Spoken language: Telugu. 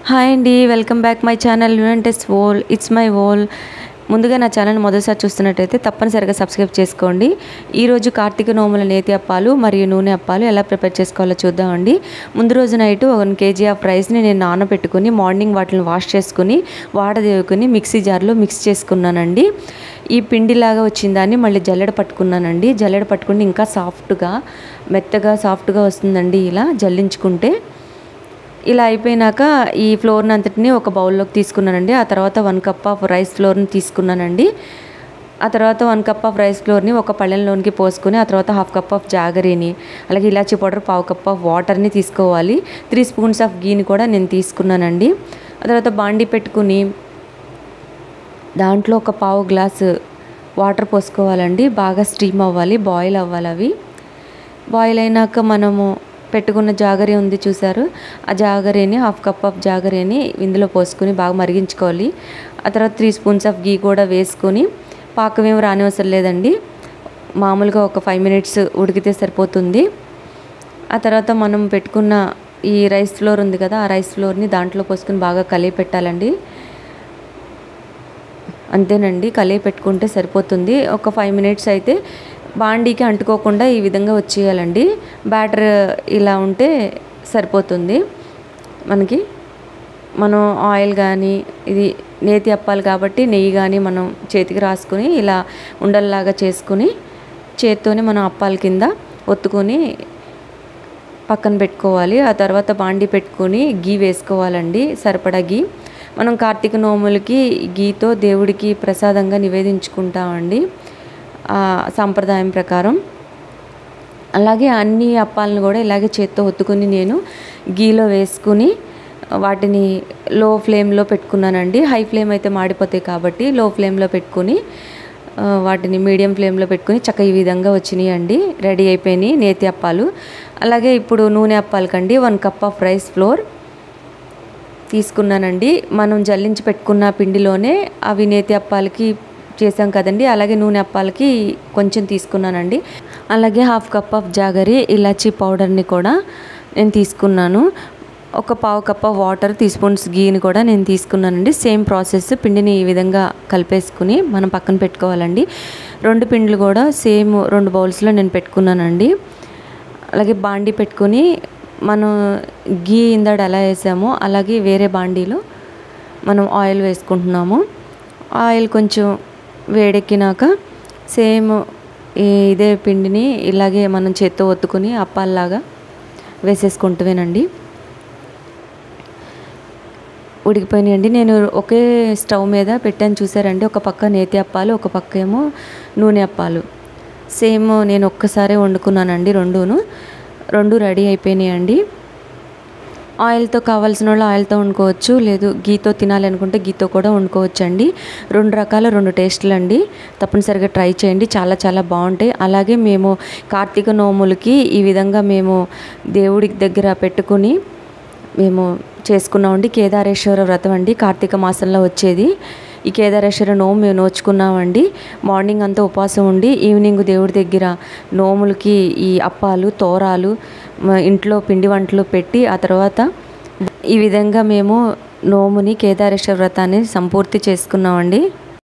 హాయ్ అండి వెల్కమ్ బ్యాక్ మై ఛానల్ యునెంటెస్ వోల్ ఇట్స్ మై వోల్ ముందుగా నా ఛానల్ మొదటిసారి చూస్తున్నట్టయితే తప్పనిసరిగా సబ్స్క్రైబ్ చేసుకోండి ఈరోజు కార్తీక నోముల నేతి అప్పాలు మరియు నూనె అప్పాలు ఎలా ప్రిపేర్ చేసుకోవాలో చూద్దామండి ముందు రోజు నైట్ వన్ కేజీ ఆఫ్ రైస్ని నేను నానబెట్టుకుని మార్నింగ్ వాటిని వాష్ చేసుకుని వాడదేవుకుని మిక్సీ జార్లో మిక్స్ చేసుకున్నానండి ఈ పిండిలాగా వచ్చిన దాన్ని మళ్ళీ జల్లెడ పట్టుకున్నానండి జల్లెడ పట్టుకుని ఇంకా సాఫ్ట్గా మెత్తగా సాఫ్ట్గా వస్తుందండి ఇలా జల్లించుకుంటే ఇలా అయిపోయినాక ఈ ఫ్లోర్ని అంతటిని ఒక బౌల్లోకి తీసుకున్నానండి ఆ తర్వాత వన్ కప్ ఆఫ్ రైస్ ఫ్లోర్ని తీసుకున్నానండి ఆ తర్వాత వన్ కప్ ఆఫ్ రైస్ ఫ్లోర్ని ఒక పళ్ళెంలోనికి పోసుకొని ఆ తర్వాత హాఫ్ కప్ ఆఫ్ జాగరీని అలాగే ఇలాచీ పౌడర్ పావు కప్ ఆఫ్ వాటర్ని తీసుకోవాలి త్రీ స్పూన్స్ ఆఫ్ గీని కూడా నేను తీసుకున్నానండి ఆ తర్వాత బాండి పెట్టుకుని దాంట్లో ఒక పావు గ్లాసు వాటర్ పోసుకోవాలండి బాగా స్టీమ్ అవ్వాలి బాయిల్ అవ్వాలి అవి బాయిల్ అయినాక మనము పెట్టుకున్న జాగరి ఉంది చూసారు ఆ జాగరీని హాఫ్ కప్ ఆఫ్ జాగరీని ఇందులో పోసుకొని బాగా మరిగించుకోవాలి ఆ తర్వాత త్రీ స్పూన్స్ ఆఫ్ గీ కూడా వేసుకొని పాకం ఏమి రానివసరం లేదండి మామూలుగా ఒక ఫైవ్ మినిట్స్ ఉడికితే సరిపోతుంది ఆ తర్వాత మనం పెట్టుకున్న ఈ రైస్ ఫ్లోర్ ఉంది కదా ఆ రైస్ ఫ్లోర్ని దాంట్లో పోసుకొని బాగా కలిపి పెట్టాలండి అంతేనండి కలిపి పెట్టుకుంటే సరిపోతుంది ఒక ఫైవ్ మినిట్స్ అయితే బాండీకి అంటుకోకుండా ఈ విధంగా వచ్చేయాలండి బ్యాటర్ ఇలా ఉంటే సరిపోతుంది మనకి మనం ఆయిల్ కానీ ఇది నేతి అప్పాలి కాబట్టి నెయ్యి కానీ మనం చేతికి రాసుకొని ఇలా ఉండల్లాగా చేసుకుని చేత్తోనే మనం అప్పాల కింద ఒత్తుకొని పక్కన పెట్టుకోవాలి ఆ తర్వాత బాండి పెట్టుకొని గీ వేసుకోవాలండి సరిపడా గీ మనం కార్తీక నోములకి గీతో దేవుడికి ప్రసాదంగా నివేదించుకుంటామండి సాంప్రదాయం ప్రకారం అలాగే అన్ని అప్పాలను కూడా ఇలాగే చేత్తో ఒత్తుకుని నేను గీలో వేసుకుని వాటిని లో ఫ్లేమ్లో పెట్టుకున్నానండి హై ఫ్లేమ్ అయితే మాడిపోతాయి కాబట్టి లో ఫ్లేమ్లో పెట్టుకుని వాటిని మీడియం ఫ్లేమ్లో పెట్టుకుని చక్క ఈ విధంగా వచ్చినాయి అండి రెడీ అయిపోయినాయి నేతి అప్పాలు అలాగే ఇప్పుడు నూనె అప్పాలకండి one cup of rice flour తీసుకున్నానండి మనం జల్లించి పెట్టుకున్న పిండిలోనే అవి నేతి అప్పాలకి చేసాం కదండి అలాగే నూనె అప్పాలకి కొంచెం తీసుకున్నానండి అలాగే half cup of jaggery elaichi పౌడర్ని కూడా నేను తీసుకున్నాను ఒక పావు cup of water teaspoons గీని కూడా నేను తీసుకున్నానండి సేమ్ ప్రాసెస్ పిండిని ఈ విధంగా కలిపేసుకుని మనం పక్కన పెట్టుకోవాలండి రెండు పిండ్లు కూడా సేమ్ రెండు బౌల్స్లో నేను పెట్టుకున్నానండి అలాగే బాండి పెట్టుకొని మనం గీ ఇందాడు ఎలా వేసామో అలాగే వేరే బాండీలో మనం ఆయిల్ వేసుకుంటున్నాము ఆయిల్ కొంచెం వేడెక్కినాక సేమ్ ఇదే పిండిని ఇలాగే మనం చేత్తో ఒత్తుకుని అప్పాల్లాగా వేసేసుకుంటువేనండి ఉడికిపోయినాయండి నేను ఒకే స్టవ్ మీద పెట్టాను చూసారండి ఒక పక్క నేతి అప్పాలు ఒక పక్క ఏమో నూనె అప్పాలు సేమ్ నేను ఒక్కసారే వండుకున్నానండి రెండును రెండు రెడీ అయిపోయినాయండి ఆయిల్తో కావాల్సిన వాళ్ళు ఆయిల్తో వండుకోవచ్చు లేదు గీతో తినాలనుకుంటే గీతో కూడా వండుకోవచ్చు అండి రెండు రకాల రెండు టేస్టులు అండి తప్పనిసరిగా ట్రై చేయండి చాలా చాలా బాగుంటాయి అలాగే మేము కార్తీక నోములకి ఈ విధంగా మేము దేవుడి దగ్గర పెట్టుకుని మేము చేసుకున్నామండి కేదారేశ్వర వ్రతం అండి కార్తీక మాసంలో వచ్చేది ఈ కేదారేశ్వర నోము మేము నోచుకున్నామండి మార్నింగ్ అంతా ఉపవాసం ఉండి ఈవినింగ్ దేవుడి దగ్గర నోములకి ఈ అప్పాలు తోరాలు ఇంట్లో పిండి వంటలు పెట్టి ఆ తర్వాత ఈ విధంగా మేము నోముని కేదారేశ్వర వ్రతాన్ని సంపూర్తి చేసుకున్నామండి